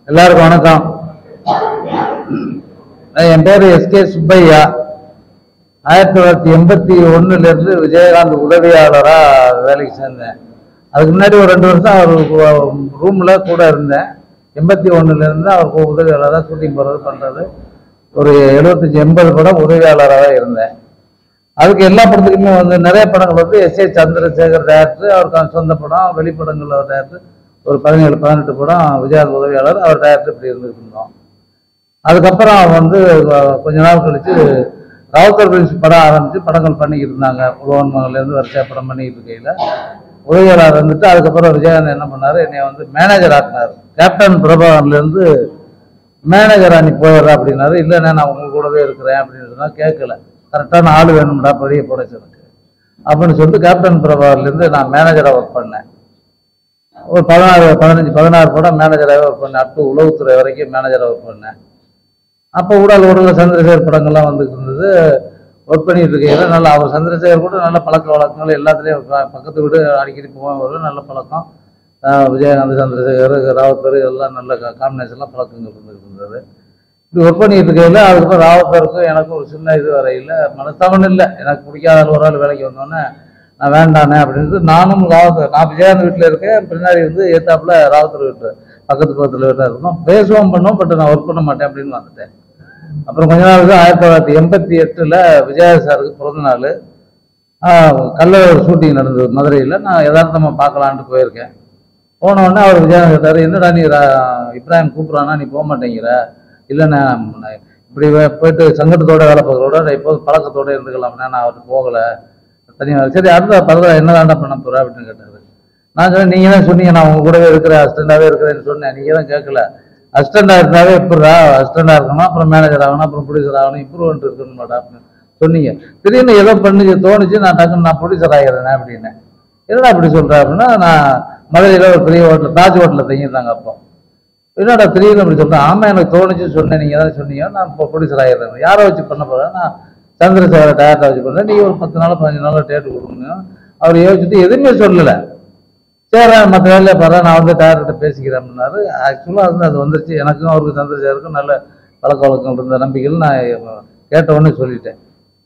எல்லாருக்கும் வணக்கம் நான் என் பேரு எஸ்கே சுப்பையா ஆயிரத்தி தொள்ளாயிரத்தி எண்பத்தி ஒண்ணுல இருந்து விஜயகாந்த் உதவியாளரா வேலைக்கு சேர்ந்தேன் அதுக்கு முன்னாடி ஒரு ரெண்டு வருஷம் அவர் ரூம்ல கூட இருந்தேன் எண்பத்தி ஒண்ணுல இருந்து அவர் உதவியாளராக ஷூட்டிங் போறது பண்றது ஒரு எழுபத்தஞ்சு எண்பது படம் உதவியாளராக இருந்தேன் அதுக்கு எல்லா படத்துக்குமே வந்து நிறைய படங்கள் வந்து எஸ் ஏ சந்திரசேகர் டேரக்டர் அவருக்கு சொந்த படம் வெளிப்படங்கள் அவர் டேரக்டர் ஒரு பதினேழு பதினெட்டு படம் விஜயகாந்த் உதவியாளர் அவர் டேரக்டர் இப்படி இருந்துட்டு இருந்தோம் அதுக்கப்புறம் வந்து அஹ், கொஞ்ச நாள் கழிச்சு ராவுத்தர் பிரின்ஸ் படம் ஆரம்பிச்சு படங்கள் பண்ணிக்கிட்டு இருந்தாங்க உலகன் மகன்லேருந்து வரிசையா படம் பண்ணிக்கிட்டு இருக்கையில உதவியாளர் வந்துட்டு அதுக்கப்புறம் விஜயகாந்த் என்ன பண்ணாரு என்னைய வந்து மேனேஜர் ஆக்குனாரு கேப்டன் பிரபாகர்லேருந்து மேனேஜரா நீ போயிடுற அப்படின்னாரு இல்லைண்ணே நான் உங்க கூடவே இருக்கிறேன் அப்படின்னு சொன்னா கேட்கல கரெக்டான ஆள் வேணும்டா பெரிய புடைச்சனுக்கு அப்படின்னு சொல்லிட்டு கேப்டன் பிரபாகர்லேருந்து நான் மேனேஜராக ஒர்க் பண்ணேன் ஒரு பதினாறு பதினஞ்சு பதினாறு படம் மேனேஜராகவே ஒர்க் பண்ணேன் அப் டு உளவுத்துறை வரைக்கும் மேனேஜராக ஒர்க் பண்ணேன் அப்போ உடல் உடல் சந்திரசேகர் படங்கள்லாம் வந்துட்டு இருந்தது ஒர்க் பண்ணிட்டு இருக்கையில நல்லா அவர் சந்திரசேகர் கூட நல்ல பழக்க வழக்கங்கள் எல்லாத்துலேயும் ப- பக்கத்து வீடு அடிக்கடி போவேன் வரும் நல்ல பழக்கம் ஆஹ் விஜயகாந்த் சந்திரசேகர் ராவத்தர் எல்லாம் நல்ல காம்பினேஷன்லாம் பழக்கங்கள் இருந்துட்டு இருந்தது இப்படி ஒர்க் பண்ணிட்டு இருக்கையில அதுக்கப்புறம் ராவத்தருக்கும் எனக்கும் ஒரு சின்ன இது வரையில மனஸ்தாபம் இல்லை எனக்கு பிடிக்காத ஆள் ஒரு ஆள் வேலைக்கு வந்தோடனே நான் வேண்டானே அப்படின்ட்டு நானும் ராவத்தர் நான் விஜயகாந்த் வீட்டில் இருக்கேன் பின்னாடி வந்து ஏத்தாப்புல ராவத்தர் வீட்டு பக்கத்து பக்கத்தில் வீட்டில் இருக்கணும் பேசுவோம் பண்ணோம் பட் நான் ஒர்க் பண்ண மாட்டேன் அப்படின்னு வந்துட்டேன் அப்புறம் கொஞ்ச நாளுக்கு ஆயிரத்தி தொள்ளாயிரத்தி எண்பத்தி எட்டுல விஜயா சாருக்கு பிறந்த நாள் கல்லூரி ஷூட்டிங் நடந்தது மதுரையில் நான் யதார்த்தமா பார்க்கலான்ட்டு போயிருக்கேன் போன உடனே அவர் விஜயகாந்த் கேட்டாரு என்னடா நீ ரா- இப்ராஹிம் கூப்பிட்றானா நீ போக மாட்டேங்கிற இல்லைண்ணே நான் இப்படி வே- போயிட்டு சங்கடத்தோட வேலை பார்க்குறோட நான் இப்போ பழக்கத்தோட இருந்துக்கலாம்ண்ணே நான் அவர்கிட்ட போகலை தனியாக சரி அடுத்த பரவாயில்ல என்னதான்டா பண்ண போற அப்படின்னு கேட்டாரு நான் சொன்னேன் நீங்க தான் சொன்னீங்க நான் உங்க கூடவே இருக்கிறேன் அசிஸ்டண்டாவே இருக்கிறேன்னு சொன்னேன் நீங்க தான் கேட்கல அசிஸ்டண்டா இருந்தாவே எப்படிடா அசிஸ்டண்டா இருக்கணும் அப்புறம் மேனேஜர் ஆகணும் அப்புறம் ப்ரொடியூசர் ஆகணும் இம்ப்ரூவ்மெண்ட் இருக்கணும் மாட்டா அப்படின்னு சொன்னீங்க திடீர்னு ஏதோ பண்ணுச்சு தோணுச்சு நான் டக்குன்னு நான் ப்ரொடியூசர் ஆகிறேன் அப்படின்னேன் என்னடா இப்படி சொல்ற அப்படின்னா நான் மதுரையில் ஒரு பெரிய ஹோட்டல் தாஜ் ஹோட்டலில் தங்கியிருந்தாங்க அப்போ என்னடா திடீர்னு அப்படி சொல்றேன் ஆமா எனக்கு தோணுச்சு சொன்னேன் நீங்க தானே சொன்னீங்க நான் இப்போ ப்ரொடியூசர் ஆகிடுறேன் யாரை வச்சு பண்ண போறேன் நான் சந்திரசேகர டேரக்டா வச்சு பண்றேன் நீ ஒரு பத்து நாள் பதினஞ்சு நாள் டேட் கொடுக்கணும் அவர் யோசிச்சுட்டு எதுவுமே சொல்லலை சரி மற்ற வேலையை பாரு நான் வந்து டேரக்டர் பேசிக்கிறேன்னாரு ஆக்சுவலாக வந்து அது வந்துருச்சு எனக்கும் அவருக்கு சந்திரசேகருக்கும் நல்ல பழக்க வழக்கம் இருந்த நம்பிக்கையில் நான் கேட்ட உடனே சொல்லிட்டேன்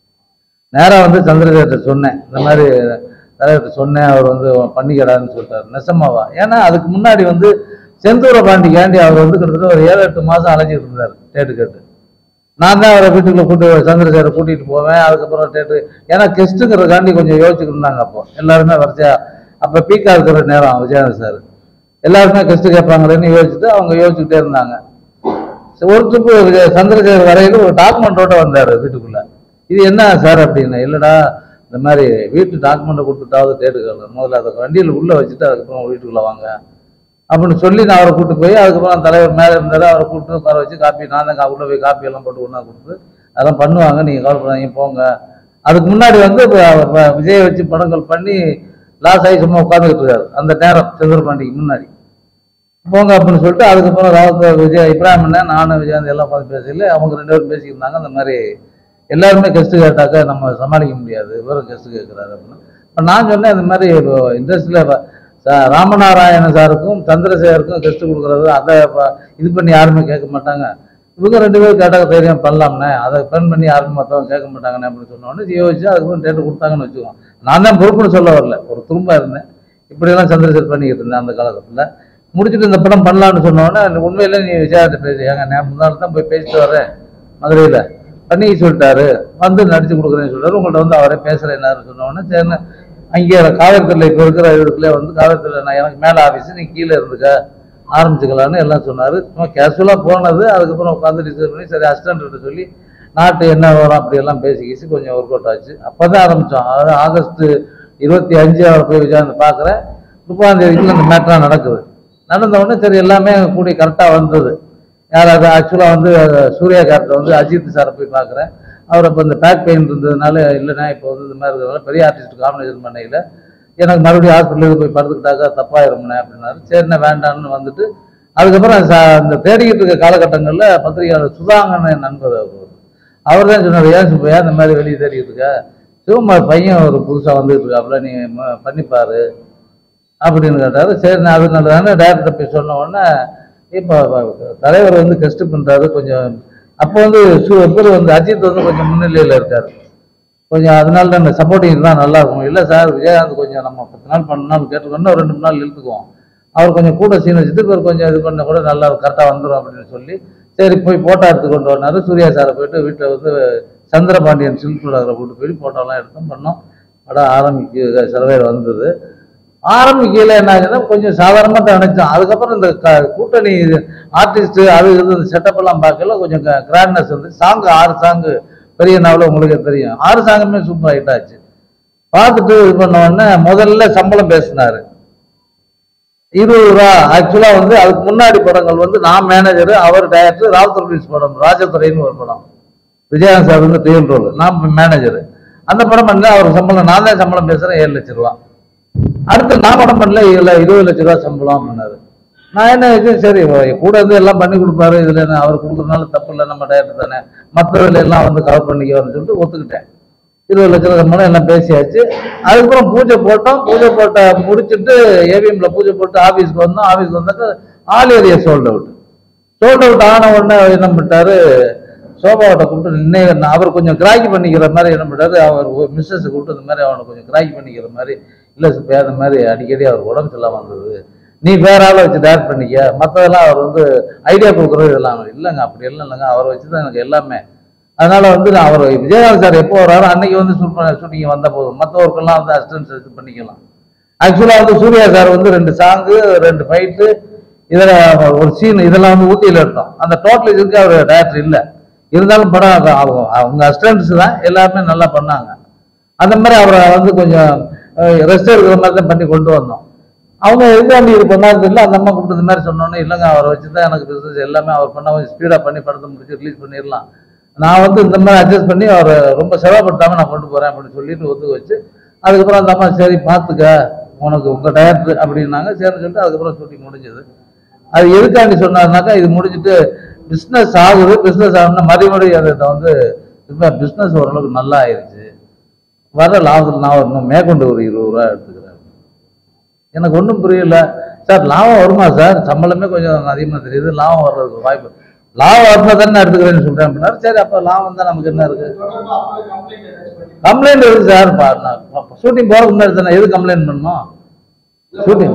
நேராக வந்து சந்திரசேகர்கிட்ட சொன்னேன் இந்த மாதிரி தலைவர்கிட்ட சொன்னேன் அவர் வந்து பண்ணிக்கடான்னு சொல்லிட்டாரு நெசமாவா ஏன்னா அதுக்கு முன்னாடி வந்து செந்தூர பாண்டிக்காண்டி அவர் வந்து கிட்டத்தட்ட ஒரு ஏழு எட்டு மாதம் அலைஞ்சிட்டு இருந்தார் டேட்டு கேட்டு நான் தான் அவரை வீட்டுக்குள்ள கூட்டு சந்திரசேகரை கூட்டிட்டு போவேன் அதுக்கப்புறம் டேட்டு ஏன்னா கெஸ்ட்டுங்கிறதுக்காண்டி கொஞ்சம் யோசிச்சுட்டு இருந்தாங்க அப்போ எல்லாருமே வரிசையா அப்போ பீக்கா இருக்கிற நேரம் விஜயகாந்த் சார் எல்லாருமே கெஸ்ட்டு கேட்பாங்களேன்னு யோசிச்சுட்டு அவங்க யோசிச்சுக்கிட்டே இருந்தாங்க சரி, ஒரு ட்ரிப்பு சந்திரசேகர் வரையில ஒரு டாக்குமெண்ட்டோட வந்தார் வீட்டுக்குள்ள இது என்ன சார் அப்படின்னு இல்லைடா இந்த மாதிரி வீட்டு டாக்குமெண்ட்டை கொடுத்துட்டாவது கேட்டுக்கலாம் முதல்ல அதை வண்டியில் உள்ளே வச்சுட்டு அதுக்கப்புறம் வீட்டுக்குள்ளே வாங்க அப்படின்னு சொல்லி நான் அவரை கூட்டு போய் அதுக்கப்புறம் தலைவர் மேலே இருந்தாரு அவரை கூப்பிட்டு உட்கார வச்சு காப்பி நான் தான் உள்ள போய் காப்பி எல்லாம் போட்டு ஒன்றா கொடுத்து அதெல்லாம் பண்ணுவாங்க நீங்கள் கவலைப்படாதீங்க போங்க அதுக்கு முன்னாடி வந்து இப்ப இப்ப விஜய் வச்சு படங்கள் பண்ணி லாஸ் ஆகி சும்மா உட்காந்துக்கிட்டு இருக்காரு அந்த நேரம் செந்தூர்பாண்டிக்கு முன்னாடி போங்க அப்படின்னு சொல்லிட்டு அதுக்கப்புறம் ராவத் விஜய் இப்ராஹிம் அண்ணன் நானும் விஜயகாந்த் எல்லாம் பார்த்து பேசல அவங்க ரெண்டு பேரும் பேசியிருந்தாங்க அந்த மாதிரி எல்லாருமே கெஸ்ட்டு கேட்டாக்க நம்ம சமாளிக்க முடியாது வெறும் கெஸ்ட்டு கேட்குறாரு அப்படின்னு இப்போ நான் சொன்னேன் இந்த மாதிரி இண்டஸ்ட்ரியில் ராமநாராயண சாருக்கும் சந்திரசேகருக்கும் கெஸ்ட்டு கொடுக்குறது அதை ப- இது பண்ணி யாருமே கேட்க மாட்டாங்க இவங்க ரெண்டு பேரும் கேட்டாக்க தைரியம் பண்ணலாம்ண்ணே அதை பெண் பண்ணி யாருமே மற்றவங்க கேட்க மாட்டாங்கண்ணே அப்படின்னு சொன்ன உடனே யோசிச்சு அதுக்கப்புறம் டேட்டு கொடுத்தாங்கன்னு வச்சுக்கோங்க நான் தான் பொறுப்புன்னு சொல்ல வரல ஒரு துரும்பா இருந்தேன் இப்படியெல்லாம் சந்திரசேகர் பண்ணிக்கிட்டு இருந்தேன் அந்த காலகட்டத்தில் முடிச்சுட்டு இந்த படம் பண்ணலாம்னு சொன்ன உடனே உண்மையில நீ விஜயாட்ட பேசி ஏங்க நான் முன்னாள் தான் போய் பேசிட்டு வரேன் மதுரையில் பண்ணி சொல்லிட்டாரு வந்து நடிச்சு கொடுக்குறேன்னு சொல்லிட்டாரு உங்கள்ட்ட வந்து அவரே பேசுறேன்னாரு சொன்ன உடனே சரின்னு அங்கே காவேரித்தில் இப்போ இருக்கிற இதுக்குள்ளே வந்து காவேரித்தில் நான் எனக்கு மேலே ஆஃபீஸ் நீ கீழே இருந்துக்க ஆரம்பிச்சுக்கலான்னு எல்லாம் சொன்னார் சும்மா கேஷுவலாக போனது அதுக்கப்புறம் உட்காந்து டிசைட் பண்ணி சரி அசிஸ்டன்ட் சொல்லி நாட்டு என்ன வரும் அப்படியெல்லாம் பேசி கீசி கொஞ்சம் ஒர்க் அவுட் ஆச்சு அப்போ தான் ஆரம்பித்தோம் அதாவது ஆகஸ்ட் இருபத்தி அஞ்சு அவரை போய் விஜயாந்து பார்க்குறேன் முப்பதாம் தேதிக்குள்ள அந்த மேட்டராக நடக்குது நடந்த உடனே சரி எல்லாமே கூடி கரெக்டாக வந்தது யாராவது ஆக்சுவலாக வந்து அஹ், சூர்யா கேரக்டர் வந்து அஜித் சாரை போய் பார்க்குறேன் அவர் அப்போ இந்த பேக் பெயின் இருந்ததுனால இல்லைண்ணா இப்போ வந்து இந்த மாதிரி இருக்கிறதுனால பெரிய ஆர்டிஸ்ட் காம்பினேஷன் பண்ணையில் எனக்கு மறுபடியும் ஹாஸ்பிட்டலுக்கு போய் படுத்துக்கிட்டாக்கா தப்பாயிரும்ண்ணே அப்படின்னாரு சரிண்ணே வேண்டாம்னு வந்துட்டு அதுக்கப்புறம் ச- இந்த தேடிக்கிட்டு இருக்க காலகட்டங்களில் பத்திரிகையாளர் சுதாங்கன்னு என் நண்பர் அவர் அவர் தான் சொன்னார் ஏன் சுப்பையா இந்த மாதிரி வெளியே தேடிக்கிட்டு இருக்க சிவகுமார் பையன் ஒரு புதுசாக வந்துட்டு இருக்காப்புல நீ ம- பண்ணிப்பாரு அப்படின்னு கேட்டாரு சரி நான் அது நல்லதானே டேரக்டர் போய் சொன்ன உடனே இப்போ தலைவர் வந்து கஷ்ட பண்றாரு கொஞ்சம் அப்போ வந்து சு- இவரு வந்து அஜித் வந்து கொஞ்சம் முன்னிலையில் இருக்காரு கொஞ்சம் அதனால தான் இந்த சப்போர்ட்டிங் இருந்தால் நல்லா இருக்கும் இல்லை சார் விஜயகாந்த் கொஞ்சம் நம்ம பத்து நாள் பன்னெண்டு நாள் கேட்டுக்கொண்டு ஒரு ரெண்டு மூணு நாள் இழுத்துக்குவோம் அவர் கொஞ்சம் கூட சீன் வச்சுட்டு இவர் கொஞ்சம் இது பண்ண கூட நல்லா கரெக்டாக வந்துடும் அப்படின்னு சொல்லி சரி போய் போட்டோ எடுத்து கொண்டு வந்தாரு சூர்யா சாரை போயிட்டு வீட்டில் வந்து சந்திரபாண்டியன் சில்க் நகரை கூட்டு போய் போட்டோலாம் எடுத்தோம் பண்ணோம் படம் ஆரம்பிக்க சிலவேர் வந்தது ஆரம்பிக்கையில் என்ன ஆச்சுன்னா கொஞ்சம் சாதாரணமாக தான் நினைச்சோம் அதுக்கப்புறம் இந்த க- கூட்டணி ஆர்டிஸ்ட் அது இது இந்த செட்டப் எல்லாம் பார்க்கல கொஞ்சம் கிராண்ட்னஸ் வந்து சாங் ஆறு சாங்கு பெரிய நாவல உங்களுக்கு தெரியும் ஆறு சாங்குமே சூப்பர் ஹிட் ஆச்சு பார்த்துட்டு இது பண்ண உடனே முதல்ல சம்பளம் பேசினாரு இருபது ரூபா ஆக்சுவலா வந்து அதுக்கு முன்னாடி படங்கள் வந்து நான் மேனேஜர் அவர் டைரக்டர் ராவுத்தர் ரிலீஸ் படம் ராஜதுரைன்னு ஒரு படம் விஜயகாந்த் சார் வந்து ரியல் ரோல் நான் மேனேஜர் அந்த படம் பண்ணல அவர் சம்பளம் நான் தான் சம்பளம் பேசுறேன் ஏழு லட்ச ரூபா அடுத்து நான் படம் பண்ணல இல்ல இருபது லட்ச ரூபா சம்பளம் பண்ணாரு நான் என்ன இது சரி கூட இருந்து எல்லாம் பண்ணி கொடுப்பாரு இதுல என்ன அவர் கொடுக்கறதுனால தப்பு இல்லை நம்ம டேரக்டர் தானே மற்றவர்கள் எல்லாம் வந்து கவர் பண்ணிக்கோன்னு சொல்லிட்டு ஒத்துக்கிட்டேன் இருபது லட்ச ரூபா சம்பளம் எல்லாம் பேசியாச்சு அதுக்கப்புறம் பூஜை போட்டோம் பூஜை போட்ட முடிச்சுட்டு ஏவிஎம்ல பூஜை போட்டு ஆபீஸ்க்கு வந்தோம் ஆபீஸ்க்கு வந்தாக்க all area sold out sold out ஆன உடனே என்ன பண்ணிட்டாரு சோபாவோட கூப்பிட்டு இன்னும் அவர் கொஞ்சம் கிராக்கி பண்ணிக்கிற மாதிரி என்ன பண்ணிட்டாரு அவர் மிஸ்ஸஸ் கூப்பிட்டு இந்த மாதிரி அவனை கொஞ்சம் கிராக்கி பண்ணிக்கிற மாதிரி இல்லை சுப்பையா இந்த மாதிரி அடிக்கடி அவர் உடம்பு சரியில்லாம வந்தது நீ வேற ஆளை வச்சு டேரக்ட் பண்ணிக்க மற்றதெல்லாம் அவர் வந்து ஐடியா கொடுக்குறது இதெல்லாம் இல்லைங்க அப்படி எல்லாம் இல்லைங்க அவரை வச்சு தான் எனக்கு எல்லாமே அதனால வந்து நான் அவர் விஜயகாந்த் சார் எப்போ வர்றாரோ அன்னைக்கு வந்து ஷூட்டிங் வந்த போதும் மற்றவருக்கெல்லாம் வந்து அசிஸ்டன்ஸ் எடுத்து பண்ணிக்கலாம் ஆக்சுவலாக வந்து சூர்யா சார் வந்து ரெண்டு சாங்கு ரெண்டு ஃபைட்டு இதில் ஒரு சீன் இதெல்லாம் வந்து ஊட்டியில் எடுத்தோம் அந்த டோட்டல் இதுக்கு அவர் டேரக்டர் இல்லை இருந்தாலும் படம் அது அவங்க அவங்க அசிஸ்டன்ட்ஸ் தான் எல்லாருமே நல்லா பண்ணாங்க அந்த மாதிரி அவரை வந்து கொஞ்சம் ரெஸ்ட் எடுக்கிற மாதிரி தான் பண்ணி கொண்டு வந்தோம் அவங்க எதுக்காண்டி இது பண்ணாது இல்லை அந்த அம்மா கூப்பிட்டு இந்த மாதிரி சொன்னோன்னே இல்லைங்க அவரை வச்சு தான் எனக்கு பிஸ்னஸ் எல்லாமே அவர் பண்ண கொஞ்சம் ஸ்பீடாக பண்ணி படத்தை முடிச்சு ரிலீஸ் பண்ணிடலாம் நான் வந்து இந்த மாதிரி அட்ஜஸ்ட் பண்ணி அவரை ரொம்ப செலவுப்படுத்தாமல் நான் கொண்டு போகிறேன் அப்படின்னு சொல்லிட்டு ஒத்துக்க வச்சு அதுக்கப்புறம் அந்த அம்மா சரி பார்த்துக்க உனக்கு உங்கள் டயர் அப்படின்னாங்க சரின்னு சொல்லிட்டு அதுக்கப்புறம் ஷூட்டிங் முடிஞ்சது அது எதுக்காண்டி சொன்னாருனாக்கா இது முடிஞ்சிட்டு பிஸ்னஸ் ஆகுது பிஸ்னஸ் ஆகுதுன்னா மறுபடியும் அதை வந்து இப்போ பிஸ்னஸ் ஓரளவுக்கு நல்லா ஆயிடுச்சு வர லாபத்தில் நான் இன்னும் மேற்கொண்டு ஒரு இருபது ரூபா எடுத்துக்கிறேன் எனக்கு ஒன்றும் புரியல சார் லாபம் வருமா சார் சம்பளமே கொஞ்சம் அதிகமாக தெரியுது லாபம் வர்றதுக்கு வாய்ப்பு லாபம் வரணும் தானே எடுத்துக்கிறேன்னு சொல்றேன் அப்படின்னாரு சரி அப்போ லாபம் தான் நமக்கு என்ன இருக்கு கம்ப்ளைண்ட் இருக்கு சார் ஷூட்டிங் போறதுக்கு முன்னாடி தானே எது கம்ப்ளைண்ட் பண்ணணும் ஷூட்டிங்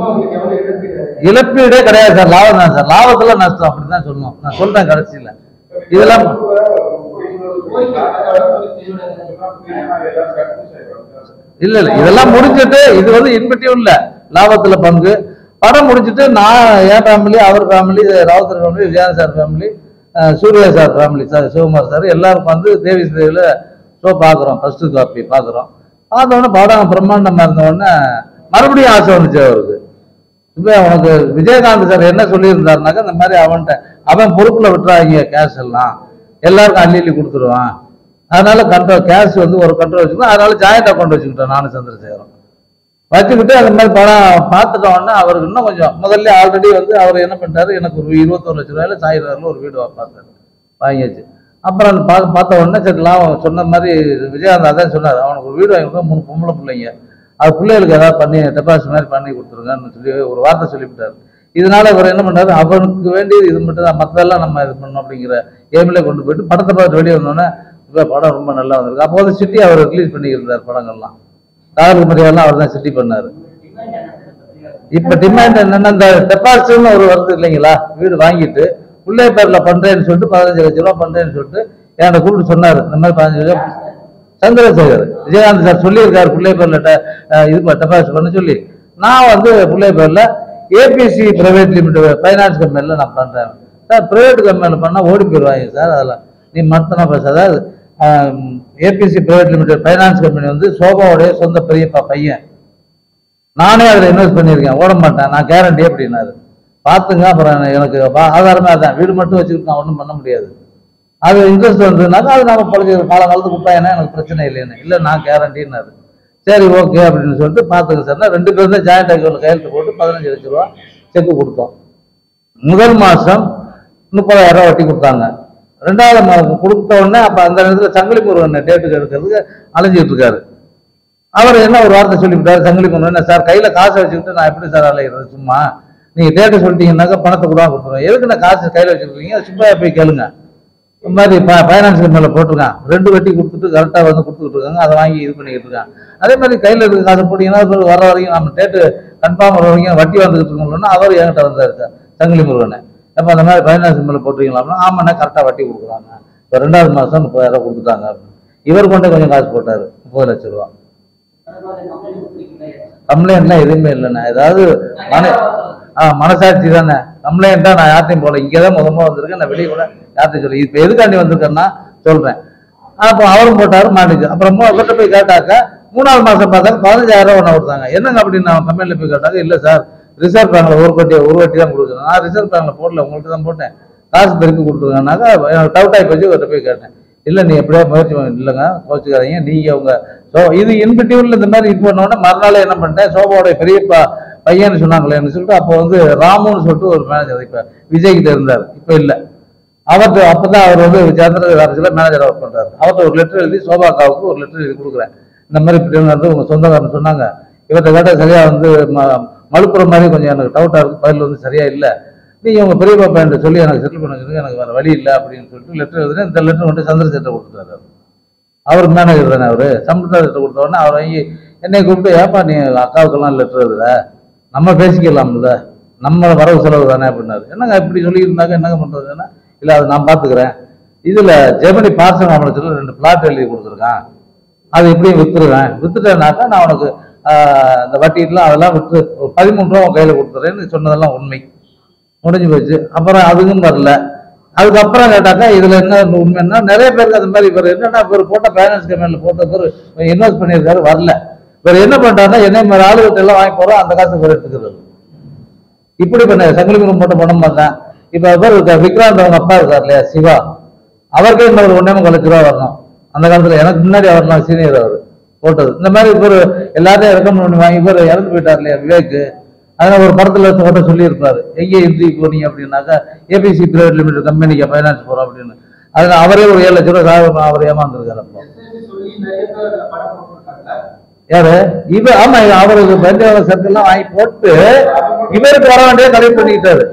இழப்பீடே கிடையாது சார் லாபம் தான் சார் லாபத்துல நஷ்டம் அப்படிதான் சொல்லணும் நான் சொல்றேன் கடைசியில இதெல்லாம் இல்ல இல்ல இதெல்லாம் முடிஞ்சிட்டு இது வந்து இன்வெட்டிவ் இல்ல லாபத்துல பங்கு படம் முடிச்சிட்டு நான் என் ஃபேமிலி அவர் family Rowther family Vijayakanth sir family Suriya sir family sir Sivakumar sir எல்லாரும் வந்து தேவி ஸ்ரீல ஷோ பார்க்குறோம் ஃபர்ஸ்ட் காப்பி பார்க்குறோம் பார்த்த உடனே படம் பிரம்மாண்டமா இருந்த உடனே மறுபடியும் ஆசை வந்துச்சு அவருக்கு இப்போ அவனுக்கு விஜயகாந்த் சார் என்ன சொல்லியிருந்தாருனாக்கா இந்த மாதிரி அவன்கிட்ட அவன் பொறுப்புல விட்டுறாங்க கேஷ் எல்லாம் எல்லாருக்கும் அள்ளி அள்ளி கொடுத்துருவான் அதனால கண்ட்ரோல் கேஷ் வந்து ஒரு கண்ட்ரோல் வச்சுக்கணும் அதனால ஜாயிண்ட் அக்கௌண்ட் வச்சுக்கிட்டோம் நானும் சந்திரசேகரம் வச்சுக்கிட்டு அந்த மாதிரி படம் பார்த்துட்ட உடனே அவருக்கு இன்னும் கொஞ்சம் முதல்ல ஆல்ரெடி வந்து அவர் என்ன பண்ணிட்டாரு எனக்கு ஒரு இருபத்தொரு லட்ச ரூபாயில சாயிரூர்ல ஒரு வீடு பார்த்தாரு வாங்கியாச்சு அப்புறம் அந்த பார்த்து பார்த்த உடனே சரி லாபம் சொன்ன மாதிரி விஜயகாந்த் அதான் சொன்னார் அவனுக்கு ஒரு வீடு வாங்கி கொடுத்தா மூணு பொம்பளை பிள்ளைங்க அது பிள்ளைகளுக்கு ஏதாவது பண்ணி டெபாசிட் மாதிரி பண்ணி கொடுத்துருங்கன்னு சொல்லி ஒரு வார்த்தை சொல்லிவிட்டார் இதனால இவர் என்ன பண்ணாரு அவனுக்கு வேண்டியது இது மட்டும் தான் மற்றதெல்லாம் நம்ம இது பண்ணணும் அப்படிங்கிற ஏமிலே கொண்டு போயிட்டு படத்தை பார்த்து வெளியே வந்தோடனே இப்போ படம் ரொம்ப நல்லா வந்திருக்கு அப்போ வந்து சிட்டி அவர் ரிலீஸ் பண்ணியிருந்தார் படங்கள்லாம் காதல் மரியாதைலாம் அவர் தான் சிட்டி பண்ணாரு இப்ப டிமாண்ட் என்னன்னா இந்த டெபாசிட்னு ஒரு வருது இல்லைங்களா வீடு வாங்கிட்டு பிள்ளை பேர்ல பண்றேன்னு சொல்லிட்டு பதினஞ்சு லட்ச ரூபா பண்றேன்னு சொல்லிட்டு என்கிட்ட கூப்பிட்டு சொன்னாரு இந்த மாதிரி பதினஞ்சு லட்சம் சந்திரசேகர் விஜயகாந்த் சார் சொல்லியிருக்காரு பிள்ளை பேர்ல ட- அஹ் இது டெபாசிட் பண்ண சொல்லி நான் வந்து பிள்ளை பேர்ல ஏபிசி பிரைவேட் லிமிடெட் ஃபைனான்ஸ் கம்பெனில நான் பண்றேன் சார் பிரைவேட் கம்பெனில பண்ணா ஓடி போயிடுவாங்க சார் அதெல்லாம் நீ மத்தனா பேச அதாவது ABC private limited finance company வந்து சோபாவுடைய சொந்த பெரியப்பா பையன் நானே அதில் இன்வெஸ்ட் பண்ணியிருக்கேன் ஓட மாட்டேன் நான் கேரண்டி அப்படின்னாரு பார்த்துங்க அப்புறம் எனக்கு வா- ஆதாரமே அதான் வீடு மட்டும் வச்சுக்கிட்டு நான் ஒன்றும் பண்ண முடியாது அது இன்ட்ரெஸ்ட் வந்ததுனாக்கா அது நம்ம பழக காலகாலத்துக்கு கொடுத்தாங்கன்னா எனக்கு பிரச்சனை இல்லைன்னு இல்லை நான் கேரண்டின்னாரு சரி ஓகே அப்படின்னு சொல்லிட்டு பார்த்துங்க சார் ரெண்டு பேரும் தான் ஜாயிண்ட் அக்கௌண்ட் கையெழுத்து போட்டு பதினஞ்சு லட்ச ரூபா செக்கு கொடுத்தோம் முதல் மாசம் முப்பதாயிரம் ரூபாய் வட்டி கொடுத்தாங்க ரெண்டாவது மா- கொடுத்த உடனே அப்ப அந்த நேரத்தில் சங்கிலி முருகன் டேட்டுக்கு எடுக்கிறதுக்கு அலைஞ்சிட்டு இருக்காரு அவர் என்ன ஒரு வார்த்தை சொல்லிவிட்டாரு சங்கிலி முருகன் சார் கையில காசை வச்சுக்கிட்டு நான் எப்படி சார் அலைகிறது சும்மா நீங்க டேட்டை சொல்லிட்டீங்கன்னாக்கா பணத்தை கூட கொடுத்துருவேன் எதுக்கு நான் காசு கையில வச்சிருக்கீங்க சும்மா போய் கேளுங்க இந்த மாதிரி ஃபைனான்ஸ் கம்பெனில போட்டிருக்கான் ரெண்டு வட்டி கொடுத்துட்டு கரெக்டாக வந்து கொடுத்துட்டு இருக்காங்க அதை வாங்கி இது பண்ணிக்கிட்டு இருக்காங்க அதே மாதிரி கையில் இருக்க காசு போட்டீங்கன்னா அப்புறம் வர வரைக்கும் நம்ம டேட்டு கன்ஃபார்ம் வர வரைக்கும் வட்டி வந்துகிட்டு இருக்கோம்னா அவர் என்கிட்ட வந்தார் சார் சங்கிலி முருகனை அப்போ அந்த மாதிரி ஃபைனான்ஸ் கம்பெனியில் போட்டிருக்கீங்களா ஆமாண்ணா கரெக்டாக வட்டி கொடுக்குறாங்க இப்போ ரெண்டாவது மாதம் முப்பதாயிரம் கொடுத்துட்டாங்க அப்படின்னு. இவர் கொண்டே கொஞ்சம் காசு போட்டார் முப்பது லட்ச ரூபா கம்ப்ளைண்ட்லாம் எதுவுமே இல்லைண்ணா ஏதாவது மன ஆ மனசாட்சி தானே கம்ப்ளைண்ட்டா நான் யார்ட்டையும் போகல இங்கே தான் முதல்ல வந்திருக்கேன் நான் வெளியே கூட யார்ட்டையும் சொல்லி இப்போ எதுக்காண்டி வந்திருக்கேன்னா சொல்றேன் அப்போ அவரும் போட்டாரு மாட்டுச்சு அப்புறம் மூ- அவர்கிட்ட போய் கேட்டாக்க மூணாவது மாசம் பார்த்தாங்க பதினஞ்சாயிரம் ஒன்று கொடுத்தாங்க என்னங்க அப்படின்னு நான் கம்பெனியில் போய் கேட்டாங்க இல்லை சார் ரிசர்வ் பேங்க்ல ஒரு வட்டி ஒரு வட்டி தான் கொடுக்குறேன் நான் ரிசர்வ் பேங்க்ல போடல உங்கள்கிட்ட தான் போட்டேன் காசு திருப்பி கொடுத்துருங்கனாக்கா எனக்கு டவுட் ஆகி போச்சு அவர்கிட்ட போய் கேட்டேன் இல்லை நீ எப்படியா முயற்சி பண்ணி இல்லைங்க கோச்சுக்காதீங்க நீங்க உங்க ஸோ இது இன்பிட்டியூவில் இந்த மாதிரி இது பண்ண உடனே மறுநாள் என்ன பண்ணிட்டேன் சோபாவோட பெரியப்பா பையன்னு சொன்னாங்களேன்னு சொல்லிட்டு அப்போ வந்து ராமுன்னு சொல்லிட்டு ஒரு மேனேஜர் இப்போ விஜய் கிட்ட இருந்தார் இப்போ இல்லை அவர்கிட்ட அப்பதான் அவர் வந்து சந்திர அரசில் மேனேஜர் ஒர்க் பண்றாரு அவர்கிட்ட ஒரு லெட்டர் எழுதி சோபாக்காவுக்கு ஒரு லெட்டர் எழுதி கொடுக்குறேன் இந்த மாதிரி இப்படி வந்து உங்க சொந்தக்காரன் சொன்னாங்க இவர்கிட்ட கேட்டால் சரியா வந்து ம- மலுப்புற மாதிரி கொஞ்சம் எனக்கு டவுட்டா இருக்கு பதில் வந்து சரியா இல்லை நீங்க உங்க பெரிய பாப்பா என்கிட்ட சொல்லி எனக்கு செட்டில் பண்ண சொல்லுங்க எனக்கு வேற வழி இல்லை அப்படின்னு சொல்லிட்டு லெட்டர் எழுதுறேன் இந்த லெட்டர் மட்டும் சந்திரசேட்டை கொடுத்துட்டாரு அவரு. அவர் மேனேஜர் தானே அவரு சம்பளத்தை கொடுத்த உடனே அவர் வாங்கி என்னை கூப்பிட்டு ஏப்பா நீ அக்காவுக்கெல்லாம் லெட்டர் எழுதுற நம்ம பேசிக்கலாம்ல நம்ம வரவு செலவு தானே அப்படின்னாரு என்னங்க இப்படி சொல்லியிருந்தாங்க என்னங்க பண்றதுன்னா இல்லை அது நான் பார்த்துக்கிறேன் இதுல ஜெமினி பார்சல் அமைச்சர் ரெண்டு பிளாட் எழுதி கொடுத்துருக்கான் அது எப்படியும் வித்துருவேன் வித்துட்டேனாக்கா நான் உனக்கு ஆஹ், இந்த வட்டிலாம் அதெல்லாம் விட்டு ஒரு பதிமூணு ரூபா உன் கையில கொடுத்துறேன்னு சொன்னதெல்லாம் உண்மை முடிஞ்சு போச்சு அப்புறம் அதுவும் வரல அதுக்கப்புறம் கேட்டாக்கா இதுல என்ன உண்மைன்னா நிறைய பேருக்கு அந்த மாதிரி இவர் என்னன்னா இவர் போட்ட ஃபைனான்ஸ் கம்பெனில போட்ட பேர் இன்வெஸ்ட் பண்ணியிருக்காரு வரல இவர் என்ன பண்றாருன்னா என்னை மாதிரி ஆளுகிட்ட எல்லாம் வாங்கி போறோம் அந்த காசு இவர் எடுத்துக்கிறது இப்படி பண்ண சங்கிலிபுரம் போட்ட பணம் பார்த்தேன் இப்ப இவர் இருக்க விக்ராந்த் அவங்க அப்பா இருக்கார் இல்லையா சிவா அவருக்கே இன்னும் ஒரு ஒன்னே முக்கால் லட்ச ரூபா வரணும் அந்த காலத்துல எனக்கு முன்னாடி அவர் நான் சீனியர் அவர் போட்டது இந்த மாதிரி இவர் எல்லாத்தையும் ரெக்கமெண்ட் பண்ணி வாங்கி இவர் இறந்து போயிட்டார் இல்லையா விவேக் அதனால ஒரு படத்துல ஓட்ட சொல்லியிருப்பாரு எங்கே என்ட்ரி போனீங்க அப்படின்னாக்கா ஏபிசி பிரைவேட் லிமிடெட் கம்பெனிக்கு ஃபைனான்ஸ் போறோம் அப்படின்னு அதுல அவரே ஒரு ஏழு லட்ச ரூபா சாக அவர் ஏமாந்துருக்காரு அப்போ சொல்லி நிறைய பேர் படம் போட்டிருக்காங்க யாரு இவ ஆமா அவருக்கு பஞ்சாப சர்க்கிள்லாம் வாங்கி போட்டு இவருக்கு வர வேண்டிய கலெக்ட் பண்ணிக்கிட்டாரு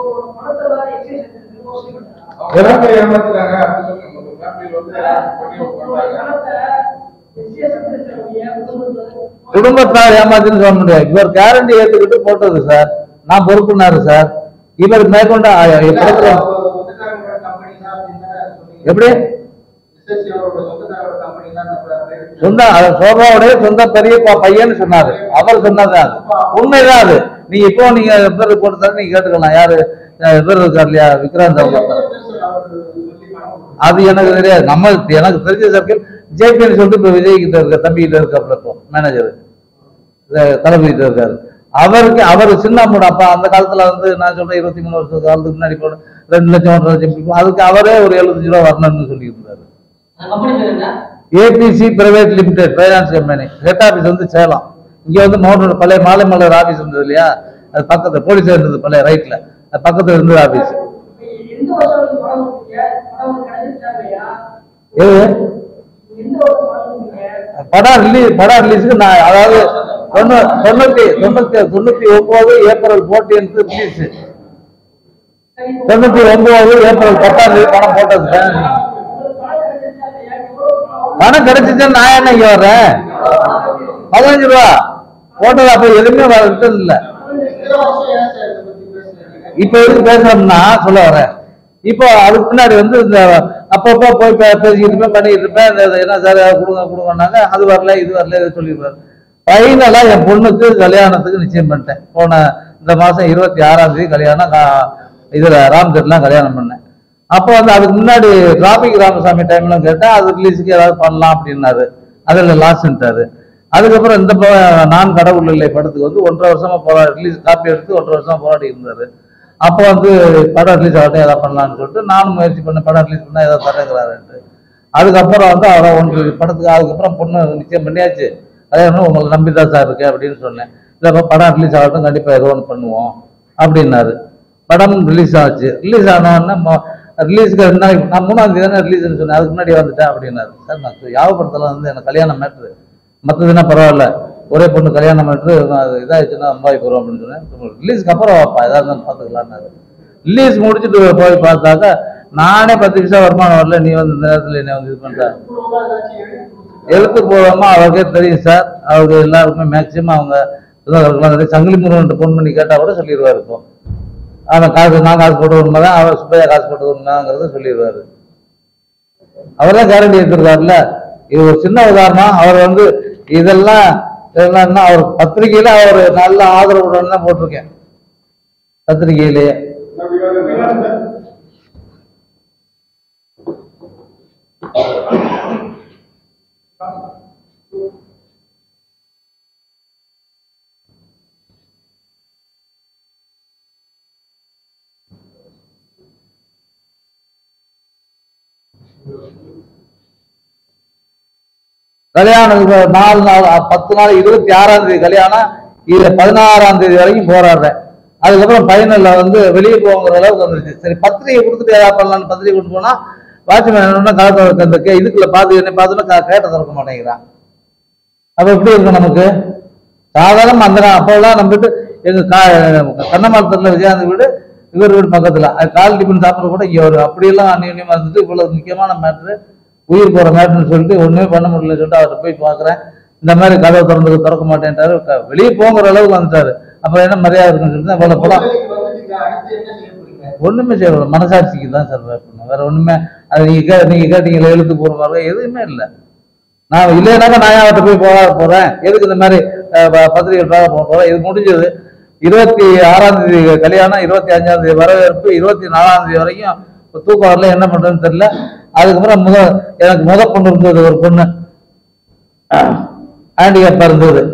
அவங்க ஏமாத்துறாங்க அப்படின்னு சொல்லி நம்ம ஃபேமிலியில வந்து பண்ணி உட்கார்ந்தாங்க குடும்பத்தார் ஏமாத்துன்னு சொல்ல முடியாது இவர் கேரண்டி ஏத்துக்கிட்டு போட்டது சார் நான் பொறுப்புனாரு சார் இவர் மேற்கொண்டு ஆ, படத்துல சொந்தக்காரங்களோட கம்பெனி தான் அப்படின்னு சொன்னீங்க எப்படி எஸ்எஸ்சியோட சொந்தக்காரோட கம்பெனி தான் நம்ம private சொந்த அது சோபாவுடைய சொந்த பெரிய பா- பையன்னு சொன்னாரு அவர் சொன்னது அது உண்மைதான் அது நீங்க இப்போ நீங்க பேர் போட்டு நீங்க கேட்டுக்கலாம் யாரு அஹ் இவர் இருக்கார் இல்லையா விக்ராந்த் அவங்க அப்பா. அவர் சொல்லி பணம் கொடுத்தாங்க. அது எனக்கு தெரியாது நம்ம எனக்கு தெரிஞ்ச சர்க்கிள் ஜேபின்னு சொல்லிட்டு இப்போ விஜய் கிட்ட இருக்க தம்பி கிட்ட இருக்காப்புல இப்போ மேனேஜர் தளபதி கிட்ட இருக்காரு அவருக்கு அவர் சின்ன அம்மோட அப்பா அந்த காலத்துல வந்து நான் சொல்றேன் இருபத்தி மூணு வருஷம் காலத்துக்கு முன்னாடி போன ரெண்டு லட்சம் ஒன்றரை லட்சம் இப்படி அதுக்கு அவரே ஒரு எழுபத்தஞ்சு ரூபா வரணும்னு சொல்லி இருந்தாரு கம்பெனி பேர் என்ன ABC private limited finance company head office வந்து சேலம் இங்க வந்து மோட்டர் பழைய மாலை மலர் ஆபீஸ் இருந்தது இல்லையா அது பக்கத்துல போலீஸ் இருந்தது பழைய ரைட்ல அது பக்கத்துல இருந்தது ஆபீஸ் எந்த வருஷம் படம் கொடுத்தீங்க படம் கிடைச்சிருச்சா இல்லையா எது எந்த வருஷம் படம் கொடுத்தீங்க படம் ரிலீஸ் படம் ரிலீஸுக்கு நான் அதாவது தொண்ணூ- தொண்ணூத்தி தொண்ணூத்தி தொண்ணூத்தி ஒன்பது ஏப்ரல் ஃபோர்டீன் ரிலீஸ் தொண்ணூத்தி ஒன்பது ஏப்ரல் பத்தாம் தேதி படம் போட்டது சார். பணம் கிடைச்சிச்சுன்னு நான் என்ன இங்க வர்றேன் பதினஞ்சு ரூபா போட்டது அப்ப எதுவுமே வர ரிட்டர்ன் இல்ல இத்தனை வருஷம் ஏன் சார் இதை பத்தி பேசுறீங்க இப்ப எதுக்கு பேசுறோம்னா சொல்ல வரேன் இப்போ அதுக்கு முன்னாடி வந்து இந்த அப்பப்போ போய் பே- பேசிக்கிட்டு இருப்பேன் பண்ணிக்கிட்டு இருப்பேன் இந்த இந்த என்ன சார் ஏதாவது கொடுங்க கொடுங்கன்னாங்க அது வரல இது வரல இது சொல்லிடுவார் ஃபைனலா என் பொண்ணுக்கு கல்யாணத்துக்கு நிச்சயம் பண்ணிட்டேன் போன இந்த மாசம் இருபத்தி ஆறாம் தேதி கல்யாணம் கா- இதுல ராம்கட்லாம் கல்யாணம் பண்ணேன் அப்போ வந்து அதுக்கு முன்னாடி டிராபிக் ராமசாமி டைம்ல கேட்டேன் அது ரிலீஸுக்கு ஏதாவது பண்ணலாம் அப்படின்னாரு அதில் லாஸ்ன்ட்டாரு அதுக்கப்புறம் இந்த ப- நான் கடவுள் இல்லை படத்துக்கு வந்து ஒன்றரை வருஷமா போரா ரிலீஸ் காப்பி எடுத்து ஒன்றரை வருஷமா போராடி இருந்தாரு அப்போ வந்து படம் ரிலீஸ் ஆகட்டும் ஏதாவது பண்ணலாம்னு சொல்லிட்டு நானும் முயற்சி பண்ண படம் ரிலீஸ் பண்ணா ஏதாவது தரங்கிறாருன்ட்டு அதுக்கப்புறம் வந்து அவரை ஒன்று படத்துக்கு அதுக்கப்புறம் பொண்ணு நிச்சயம் பண்ணியாச்சு அதே ஒன்று உங்களை நம்பி தான் சார் இருக்கு அப்படின்னு சொன்னேன் இல்லைப்பா படம் ரிலீஸ் ஆகட்டும் கண்டிப்பாக ஏதோ ஒன்று பண்ணுவோம் அப்படின்னாரு படம் ரிலீஸ் ஆச்சு ரிலீஸ் ஆனோடனே ரிலீஸ்க்கு ரெண்டு நாளைக்கு நான் மூணாம் தேதி தானே ரிலீஸ்னு சொன்னேன் அதுக்கு முன்னாடி வந்துட்டேன் அப்படின்னாரு சார் நான் யாவப்படுத்தலாம் வந்து எனக்கு கல்யாணம் மேட்ரு மற்றதுன்னா பரவாயில்ல ஒரே பொண்ணு கல்யாணம் பண்ணிட்டு நான் அது இதாகிடுச்சுன்னா அம்பாய் போகிறோம் அப்படின்னு சொன்னேன் ரிலீஸ்க்கு அப்புறம் வாப்பா எதாக இருந்தாலும் பார்த்துக்கலான்னு ரிலீஸ் முடிச்சுட்டு போய் பார்த்தாக்கா நானே பத்து பைசா வருமானம் வரல நீ வந்து இந்த நேரத்தில் என்ன வந்து இது பண்ணுற எழுத்து போகாம அவருக்கே தெரியும் சார் அவரு எல்லாருக்குமே மேக்சிமம் அவங்க இதாக இருக்கலாம் நிறைய சங்கிலி முருகன் ஃபோன் பண்ணி கேட்டால் கூட சொல்லிடுவார் இப்போ அவன் காசு நான் காசு போட்டு உண்மைதான் அவன் சுப்பையா காசு போட்டு உண்மைங்கிறத சொல்லிடுவாரு அவர் தான் கேரண்டி எடுத்திருக்காருல்ல இது ஒரு சின்ன உதாரணம் அவர் வந்து இதெல்லாம் என்னன்னா அவர் பத்திரிகையில அவர் நல்ல ஆதரவுடன் தான் போட்டிருக்கேன் பத்திரிகையிலேயே கல்யாணம் இப்ப நாலு நாள் அ, பத்து நாள் இருபத்தி ஆறாம் தேதி கல்யாணம் இது பதினாறாம் தேதி வரைக்கும் போராடுறேன் அதுக்கப்புறம் ஃபைனல்ல வந்து வெளியே போங்கிற அளவுக்கு வந்துருச்சு சரி பத்திரிகை கொடுத்துட்டு ஏதாவது பண்ணலாம்னு பத்திரிகை கொண்டு போனா வாட்ச்மேன் என்னன்னா கலத்த அந்த கே- இதுக்குள்ள பார்த்து என்ன பார்த்துட்டு கேட்ட திறக்க மாட்டேங்கிறான் அப்ப எப்படி இருக்கும் நமக்கு சாதாரண அந்த நா- அப்போல்லாம் நம்பிட்டு எங்க கா கண்ணமாரத்தில் விஜயானந்த் வீடு இவர் வீடு பக்கத்துல அது கால் டிஃபன் சாப்பிட்ற கூட இங்க வரும் அப்படியெல்லாம் அந்நியமா இருந்துட்டு இவ்வளவு முக்கியமான மேட்ரு உயிர் போற மேட்ருன்னு சொல்லிட்டு ஒண்ணுமே பண்ண முடியல சொல்லிட்டு அவர்கிட்ட போய் பார்க்கறேன் இந்த மாதிரி கதவை திறந்து திறக்க மாட்டேன்ட்டாரு க- வெளியே போங்கிற அளவுக்கு வந்துட்டாரு அப்புறம் என்ன மரியாதை இருக்குன்னு சொல்லிட்டு இவ்வளவு படம் ஒண்ணுமே செய்யல மனசாட்சிக்கு தான் சார் வேணும் வேற ஒண்ணுமே அது நீங்க கே நீங்க கேட்டீங்களா எழுத்து பூர்வமாக எதுவுமே இல்லை நான் இல்லைனாக்கா நான் ஏன் அவர்கிட்ட போய் போக போறேன் எதுக்கு இந்த மாதிரி அஹ், ப- பத்திரிகை பார்க்க போக போறேன் இது முடிஞ்சது இருபத்தி ஆறாம் தேதி கல்யாணம் இருபத்தி அஞ்சாம் தேதி வரவேற்பு இருபத்தி நாலாம் தேதி வரைக்கும் இப்ப தூக்கம் வரல என்ன பண்றதுன்னு தெரியல அதுக்கப்புறம் முத எனக்கு முத பொண்ணு இருந்தது ஒரு பொண்ணு ஹேண்டிகேப்பா இருந்தது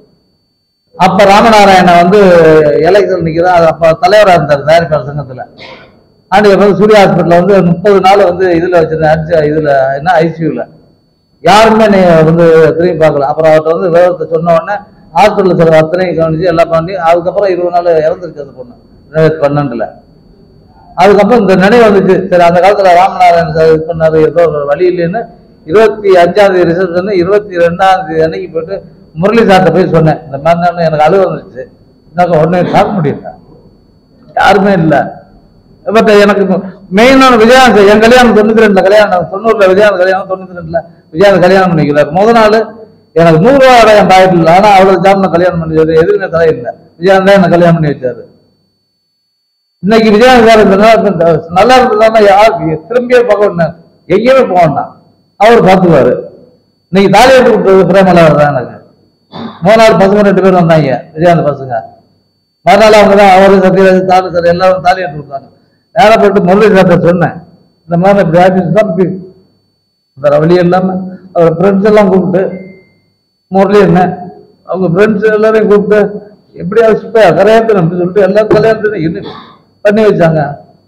அப்ப ராமநாராயணன் வந்து எலெக்ஷன் நிக்கிறா அது அப்ப தலைவரா இருந்தார் தயாரிப்பாளர் சங்கத்துல ஹேண்டிகேப் வந்து சூர்யா ஹாஸ்பிட்டல்ல வந்து முப்பது நாள் வந்து இதுல வச்சிருந்தேன் அடிச்சு இதுல என்ன ஐசியூல யாருமே நீ வந்து திரும்பி பார்க்கல அப்புறம் அவர்கிட்ட வந்து விவரத்தை சொன்ன உடனே ஹாஸ்பிட்டல் செலவு அத்தனையும் கவனிச்சு எல்லாம் பண்ணி அதுக்கப்புறம் இருபது நாள் இறந்துருக்கு அந்த பொண்ணு ரெண்டாயிரத்தி பன்னெண்டுல அதுக்கப்புறம் இந்த நினைவு வந்துச்சு சரி அந்த காலத்துல ராமநாராயணன் சார் இது பண்ணாரு ஏதோ ஒரு வழி இல்லைன்னு இருபத்தி அஞ்சாம் தேதி ரிசப்ஷன் இருபத்தி ரெண்டாம் தேதி அன்னைக்கு போயிட்டு முரளி சார்ட்ட போய் சொன்னேன் இந்த மாதிரி தான் எனக்கு அழுவ வந்துச்சு எனக்கு உடனே பார்க்க முடியல யாருமே இல்லை பட் எனக்கு மெயினான விஜயாந்த் என் கல்யாணம் தொண்ணூத்தி ரெண்டுல கல்யாணம் தொண்ணூறுல விஜயாந்த் கல்யாணம் தொண்ணூத்தி ரெண்டுல விஜயாந்த் கல்யாணம் பண்ணிக்கிறார் முத நாள் எனக்கு நூறு ரூபா என் பாக்கெட் இல்லை ஆனா அவ்வளவு ஜாமீன் கல்யாணம் பண்ணி வச்சது எதுவுமே தலை இல்லை விஜயாந்த் தான் என்ன கல்யாணம் பண்ணி வச்சாரு இன்னைக்கு விஜயாந்த் சார் இந்த நேரத்துல நல்லா இருந்ததுன்னா யார் திரும்பியே பார்க்க வேண்டாம். எங்கேயுமே போக வேண்டாம் அவர் பார்த்துக்குவாரு இன்னைக்கு தாலி எடுத்து கொடுத்தது பிரேமலா தான் எனக்கு மூணாவது பசங்க ரெண்டு பேரும் வந்தாங்க விஜயாந்த் பசங்க மறுநாள் அவங்க தான் அவரு சத்யராஜ் தாலு சார் எல்லாரும் தாலி எடுத்து கொடுத்தாங்க நேரா போயிட்டு முரளி சார்ட்ட சொன்னேன் இந்த மாதிரி இப்படி ஆஃபீஸ் தான் இப்படி வேற வழி இல்லாம அவர் ஃப்ரெண்ட்ஸ் எல்லாம் கூப்பிட்டு முரளி என்ன அவங்க ஃப்ரெண்ட்ஸ் எல்லாரையும் கூப்பிட்டு எப்படியாவது சுப்பா கல்யாணത്തിന് அப்படின்னு சொல்லிட்டு எல்லாரும் கல்யாணത്തിന് இது பண்ணி வச்சாங்க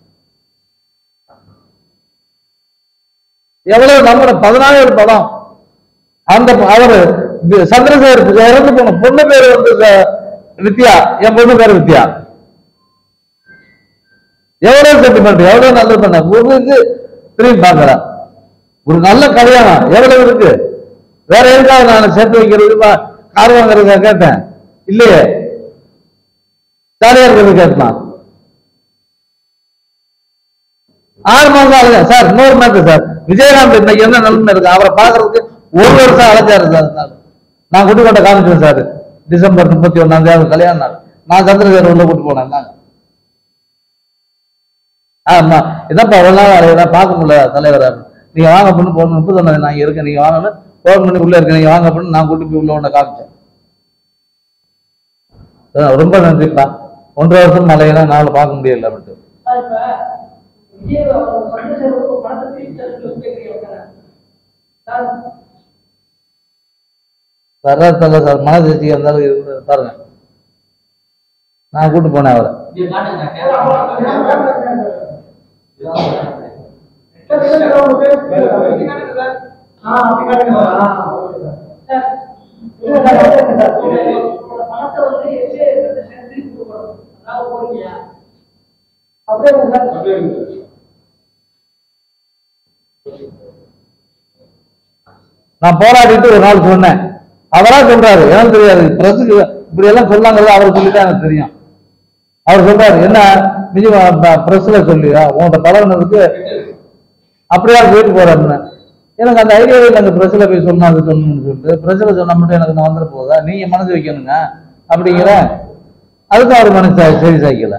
எவ்வளவு நம்ம பதினாயிரம் படம் அந்த அவரு வி- சந்திரசேகர் இறந்து போன பொண்ணு பேரு வந்து ச- வித்யா என் பொண்ணு பேரு வித்யா எவ்வளவு சென்டிமெண்ட் எவ்வளவு நல்லது பண்ண ஒரு இது திரும்பி பார்க்கல ஒரு நல்ல கல்யாணம் எவ்வளவு இருக்கு வேற எதுக்காக நான் சேர்த்து வைக்கிறது பா- கார் வாங்குறதுக்கா கேட்டேன் இல்லையே ஜாலியா இருக்கிறது கேட்டான் ஆறு மாசம் அழகா சார் இன்னொரு மேட்ரு சார் விஜயகாந்த் இன்னைக்கு என்ன நிலைமை இருக்கு அவரை பாக்குறதுக்கு ஒரு வருஷம் அழைச்சாரு சார் அதனால. நான் குட்டி கொண்ட காமிச்சேன் சார் டிசம்பர் முப்பத்தி ஒண்ணாம் தேதி அவர் கல்யாண நாள் நான் சந்திரசேகர் உள்ள கூட்டு போனேன் நாங்க ஆமா இதான்ப்பா அவ்வளவு நாள் அலையிறா பார்க்க முடியல தலைவர் நீங்க வாங்க பண்ணு போன முப்பது ஒண்ணாம் நான் இங்க இருக்கேன் நீங்க வாங்கன்னு போன் பண்ணி உள்ள இருக்கேன் நீங்க வாங்க பண்ணு நான் கூட்டி போய் உள்ள ஒண்ணு காமிச்சேன் அஹ் ரொம்ப நன்றிப்பா ஒன்றரை வருஷம் மலையெல்லாம் நாளை பார்க்க முடியல அப்படின்ட்டு சார், இப்ப விஜய் அவர் சந்திரசேகர் ஒரு படத்தை பிரிச்சு சொல்லி கேட்கிறீங்க சார் வர்றதில்ல சார் மனசேச்சியாக இருந்தாலும் இருந்து பாருங்க நான் கூட்டு போனேன் அவரை சார் இல்ல சார், இல்ல சார். உங்களோட பணத்தை வந்து எப்படி எடுத்து திருப்பி கொடுக்கணும் அதாவது போறீங்க அப்படியே சார் நான் போராடிட்டு ஒரு நாள் சொன்னேன் அவரா சொல்றாரு எனக்கு தெரியாது பிரஸுக்கு இப்படி எல்லாம் சொல்லாங்கிறது அவர் சொல்லிதான் எனக்கு தெரியும் அவர் சொல்றாரு என்ன நிஜம் பிரஸ்ல சொல்லியா உன்கிட்ட பழகினதுக்கு அப்படியா போயிட்டு போறாருன்னு எனக்கு அந்த ஐடியாவே இல்லை அந்த பிரஸ்ல போய் சொன்னா அது சொல்லணும்னு சொல்லிட்டு பிரஸ்ல சொன்னா மட்டும் எனக்கு நான் வந்துட போதா நீங்க மனசு வைக்கணுங்க அப்படிங்கிற அதுக்கு அவர் மனசு சரி சாய்க்கல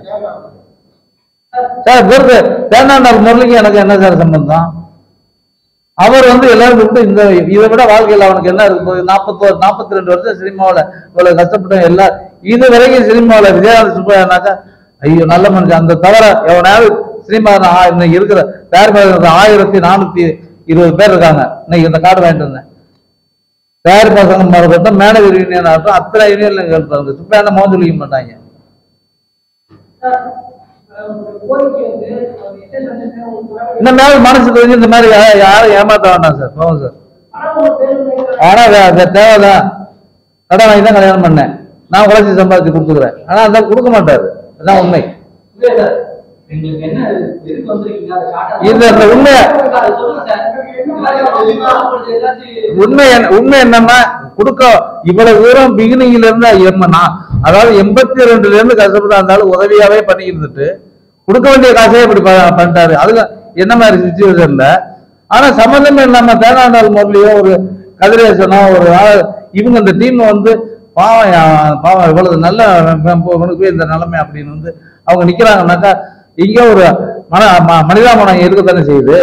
சார் பொறுத்து தேனாண்டார் முரளிக்கு எனக்கு என்ன சார் சம்பந்தம் அவர் வந்து எல்லாரும் விட்டு இந்த இதை விட வாழ்க்கையில் அவனுக்கு என்ன இருக்கு போகுது நாற்பத்தோரு நாற்பத்தி ரெண்டு வருஷம் சினிமாவில் இவ்வளவு கஷ்டப்பட்ட எல்லா இது வரைக்கும் சினிமாவில் விஜயகாந்த் சுப்பையானாக்கா ஐயோ நல்ல மனுஷன் அந்த தவிர எவனாவது சினிமா இன்னைக்கு இருக்கிற தயாரிப்பாளர்கள் ஆயிரத்தி நானூத்தி இருபது பேர் இருக்காங்க இன்னைக்கு இந்த கார்டு வாங்கிட்டு இருந்தேன் தயாரிப்பா சங்கம் இருக்கட்டும் மேனேஜர் யூனியன் ஆகட்டும் அத்தனை யூனியன்ல இருப்பாங்க சுப்பையான மோகம் சொல்லிக்க மாட்டாங்க சார், அஹ் கோரிக்கை வந்து ஒரு எஸ்எஸ் வந்து உங்களுக்கு இந்த மாதிரி மனசு தெரிஞ்சு இந்த மாதிரி யா- யாரும் ஏமாத்த வேண்டாம் சார் போங்க சார் ஆனா ஒரு பேருந்து ஆனா வே- அது தேவைதான் கடன் வாங்கி தான் கல்யாணம் பண்ணேன் நான் உழைச்சி சம்பாதிச்சு கொடுத்துக்கிறேன் ஆனா அந்த கொடுக்க மாட்டாரு அதான் உண்மை இல்ல சார் எங்களுக்கு என்ன எதுக்கு வந்திருக்கீங்க அதை short ஆ இது அந்த உண்மை அதை சொல்லுங்க சார் எல்லாத்தையும் எல்லாத்தையும் உண்மை என்ன- உண்மை என்னன்னா கொடுக்க இவ்வளவு தூரம் பிகினிங்ல இருந்து எம்மனா அதாவது எண்பத்தி ரெண்டுல இருந்து கஷ்டப்பட்டு இருந்தாலும் உதவியாவே பண்ணி இருந்துட்டு கொடுக்க வேண்டிய காசே இப்படி ப- பண்ணிட்டாரு அதுல என்ன மாதிரி சுச்சுவேஷன்ல ஆனா சம்மந்தமே இல்லாம தேனாண்டால் முரளியோ ஒரு கதிரேசனோ ஒரு ஆள் இவங்க இந்த டீம் வந்து பாவம் யா- பாவம் இவ்வளவு நல்ல இவனுக்கு போய் இந்த நிலைமை அப்படின்னு வந்து அவங்க நிக்கிறாங்கன்னாக்கா இங்க ஒரு மன ம- மனிதாமனம் இருக்கத்தானே செய்யுது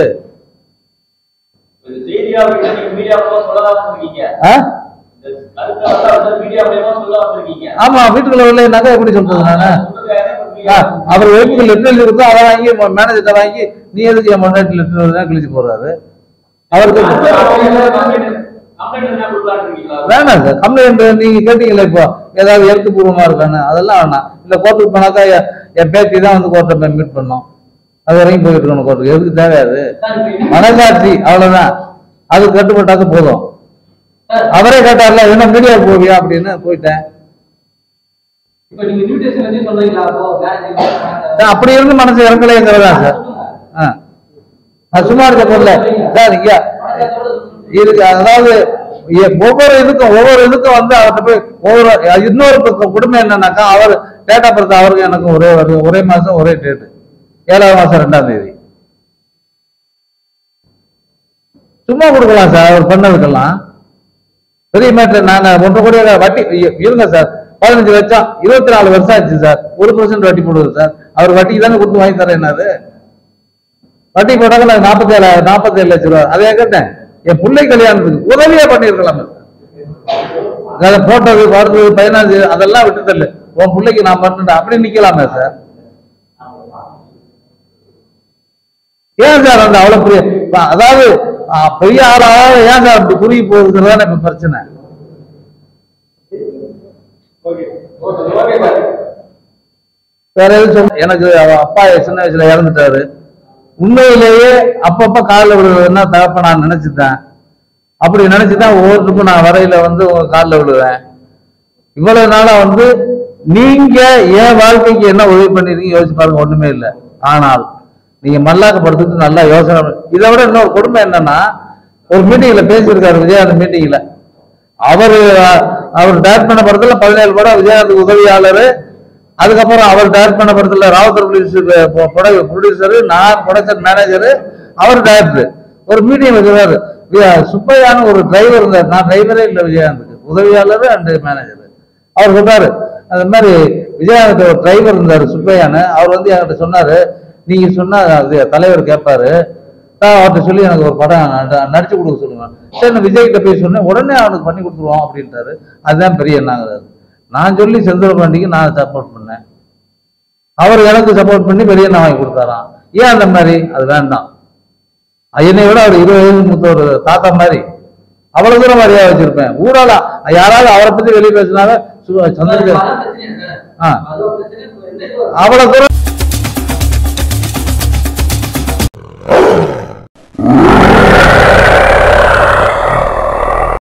இந்த செய்தியா விட்டு நீங்க மீடியா மூலமா சொல்லலாம் வந்திருக்கீங்க ஆ? இந்த கருத்தை வந்து மீடியா மூலமா சொல்ல வந்திருக்கீங்க ஆமா வீட்டுக்குள்ள வரலைன்னாக்கா எப்படி சொல்றது நானு சொல்றது யாரே ஆ, புரியல. அவர் வெயிட் லெட்டர் இருக்கோ அதை வாங்கி மேனேஜர்கிட்ட வாங்கி நீ எதுக்கு என் முன்னாடி லெட்டர் தான் கிழிச்சு போறாரு அவருக்கு கம்ப்ளைண்ட் என்ன கொடுக்கலாம்னு இருக்கீங்களா வேணாம் சார் கம்ப்ளைண்ட் நீங்க கேட்டீங்களா இப்போ ஏதாவது எழுத்துப்பூர்வமா இருக்கானு அதெல்லாம் வேணாம் இல்ல கோர்ட்டுக்கு போனாக்கா என் என் பேத்தி தான் வந்து கோர்ட்டை போய் மீட் பண்ணோம் அது வரைக்கும் போயிட்டு இருக்கணும் கோர்ட்டுக்கு எதுக்கு தேவையாது மனசாட்சி அவ்வளவுதான் அது கட்டுப்பட்டாக்க போதும் அவரே கேட்டார்ல என்ன மீடியா போவியா அப்படின்னு போயிட்டேன் இப்ப நீங்க நியூட்ரிஷன் வச்சு சொல்றீங்களா அப்போ மேனேஜர் சார், அப்படி இருந்து மனசு இறங்கலைங்கிறதா சார் ஆ நான் சும்மா இருக்க போடல சார் இங்க இருக்கு அதாவது எ- ஒவ்வொரு இதுக்கும் ஒவ்வொரு இதுக்கும் வந்து அவர்கிட்ட போய் ஒவ்வொரு இன்னொரு பக்கம் குடும்பம் என்னன்னாக்கா அவர் டேட்டா பர்த் அவருக்கு எனக்கும் ஒரே வருது ஒரே மாசம் ஒரே டேட்டு ஏழாவது மாசம் ரெண்டாம் தேதி சும்மா கொடுக்கலாம் சார் அவர் பண்ணதுக்கெல்லாம் பெரிய மேட்டர் நாங்க ஒன்றரை கோடி ரூபாய் வட்டி இ- இருங்க சார் பதினஞ்சு லட்சம் இருபத்தி நாலு வருஷம் ஆச்சு சார் ஒரு பர்சன்ட் வட்டி போடுவது சார் அவர் வட்டிக்கு தானே கொடுத்து வாங்கி தரேன் என்னது வட்டி போட்டாங்க நான் நாற்பத்தி ஏழு நாற்பத்தி ஏழு லட்சம் ரூபா அதை கேட்டேன் என் பிள்ளை கல்யாணத்துக்கு உதவியா பண்ணிருக்கலாமே அதை போட்டது வர்றது பதினாஞ்சு அதெல்லாம் விட்டு தரல உன் பிள்ளைக்கு நான் பண்ணேன் அப்படி நிக்கலாமே சார் ஏன் சார் அந்த அவ்வளவு பெரிய ப- அதாவது ஆ, பெரிய ஆளா ஏன் சார் அப்படி குறுகி போகுதுன்னு இப்ப பிரச்சனை ஓகே ஓகே ஓகே சார் வேற எதுவும் சொல்ல எனக்கு அவ அப்பா சின்ன வயசுல இறந்துட்டாரு உண்மையிலேயே அப்பப்ப காலில் விழுவதுன்னா தகப்ப நான் நினைச்சுட்டேன் அப்படி நினைச்சுதான் ஒவ்வொருத்தருக்கும் நான் வரையில வந்து உங்க காலில் விழுவேன் இவ்வளவு நாளா வந்து நீங்க என் வாழ்க்கைக்கு என்ன உதவி பண்ணிருக்கீங்க யோசிச்சு பாருங்க ஒண்ணுமே இல்லை ஆனால் நீங்க மல்லாக்கப்படுத்துட்டு நல்லா யோசனை பண்ணு- இதை விட இன்னொரு கொடுமை என்னன்னா ஒரு மீட்டிங்ல பேசியிருக்காரு விஜயகாந்த் மீட்டிங்ல அவரு அஹ், அவர் டைரக்ட் பண்ண படத்துல பதினேழு படம் விஜயகாந்த் உதவியாளர் அதுக்கப்புறம் அவர் டைரக்ட் பண்ண படத்துல ராவுத்தர் ப்ரொடியூசர் நான் ப்ரொடக்ஷன் மேனேஜர் அவர் டைரக்டர் ஒரு மீட்டிங்ல சொல்றாரு வி- சுப்பையான ஒரு டிரைவர் இருந்தார் நான் டிரைவரே இல்லை விஜயகாந்துக்கு உதவியாளர் அண்ட் மேனேஜர் அவர் சொல்றாரு அந்த மாதிரி விஜயகாந்த் ஒரு டிரைவர் இருந்தாரு சுப்பையான்னு அவர் வந்து என்கிட்ட சொன்னாரு நீங்க சொன்னா அது தலைவர் கேட்பாரு நான் அவர்கிட்ட சொல்லி எனக்கு ஒரு படம் நட- நடிச்சு கொடுக்க சொல்லுங்க சரி நான் விஜய் கிட்ட போய் சொன்னேன் உடனே அவனுக்கு பண்ணி கொடுத்துருவோம் அப்படின்ட்டாரு அதுதான் பெரிய என்னாங்கிறாரு நான் சொல்லி செந்தூர பாண்டிக்கு நான் சப்போர்ட் பண்ணேன் அவர் எனக்கு சப்போர்ட் பண்ணி பெரிய எண்ணெய் வாங்கி கொடுத்தாராம் ஏன் அந்த மாதிரி அது வேண்டாம் என்னை விட அவர் இருபது வயசு மூத்த ஒரு தாத்தா மாதிரி அவ்வளவு தூரம் மரியாதை வச்சிருப்பேன் ஊடால யாராவது அவரை பத்தி வெளியே பேசினாலும் சு- சந்திரசேகர் பிரச்சனை ஆ. அது ஒரு பிரச்சனை இப்ப எந்த இது ஒரு அவ்வளவு தூரம்